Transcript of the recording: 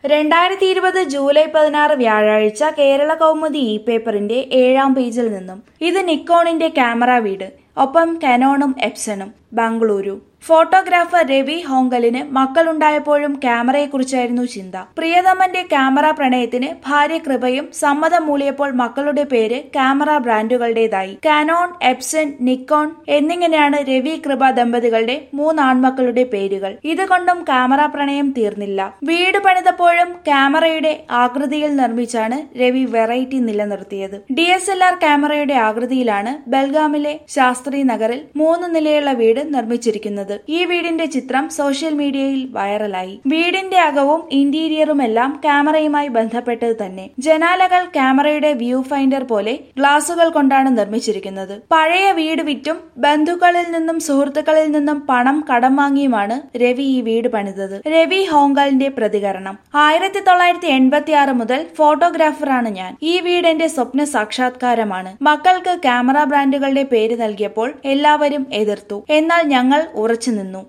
രണ്ടായിരത്തി ഇരുപത് ജൂലൈ പതിനാറ് വ്യാഴാഴ്ച കേരള കൗമുദി ഇ പേപ്പറിന്റെ ഏഴാം പേജിൽ നിന്നും ഇത് നിക്കോണിന്റെ ക്യാമറ വീട് ഒപ്പം കനോണും എപ്സണും ബാംഗ്ലൂരു ഫോട്ടോഗ്രാഫർ രവി ഹോങ്കലിന് മക്കളുണ്ടായപ്പോഴും ക്യാമറയെക്കുറിച്ചായിരുന്നു ചിന്ത പ്രിയതമന്റെ ക്യാമറ പ്രണയത്തിന് ഭാര്യ കൃപയും സമ്മതം മൂളിയപ്പോൾ മക്കളുടെ പേര് ക്യാമറ ബ്രാൻഡുകളുടേതായി കാനോൺ എപ്സൺ നിക്കോൺ എന്നിങ്ങനെയാണ് രവി കൃപ ദമ്പതികളുടെ മൂന്ന് ആൺമക്കളുടെ പേരുകൾ ഇതുകൊണ്ടും ക്യാമറ പ്രണയം തീർന്നില്ല വീട് പണിതപ്പോഴും ക്യാമറയുടെ ആകൃതിയിൽ നിർമ്മിച്ചാണ് രവി വെറൈറ്റി നിലനിർത്തിയത് ഡി എസ് എൽ ആർ ക്യാമറയുടെ ആകൃതിയിലാണ് ബൽഗാമിലെ ശാസ്ത്രി നഗറിൽ മൂന്ന് നിലയുള്ള വീട് നിർമ്മിച്ചിരിക്കുന്നത് ഈ വീടിന്റെ ചിത്രം സോഷ്യൽ മീഡിയയിൽ വൈറലായി വീടിന്റെ അകവും ഇന്റീരിയറുമെല്ലാം ക്യാമറയുമായി ബന്ധപ്പെട്ടത് തന്നെ ജനാലകൾ ക്യാമറയുടെ വ്യൂ ഫൈൻഡർ പോലെ ഗ്ലാസുകൾ കൊണ്ടാണ് നിർമ്മിച്ചിരിക്കുന്നത് പഴയ വീട് വിറ്റും ബന്ധുക്കളിൽ നിന്നും സുഹൃത്തുക്കളിൽ നിന്നും പണം കടം വാങ്ങിയുമാണ് രവി ഈ വീട് പണിതത് രവി ഹോങ്കലിന്റെ പ്രതികരണം ആയിരത്തി തൊള്ളായിരത്തി എൺപത്തി ആറ് മുതൽ ഫോട്ടോഗ്രാഫറാണ് ഞാൻ ഈ വീട് എന്റെ സ്വപ്ന സാക്ഷാത്കാരമാണ് മക്കൾക്ക് ക്യാമറ ബ്രാൻഡുകളുടെ പേര് നൽകിയപ്പോൾ എല്ലാവരും എതിർത്തു എന്നാൽ ഞങ്ങൾ ഉറച്ചു നിന്നു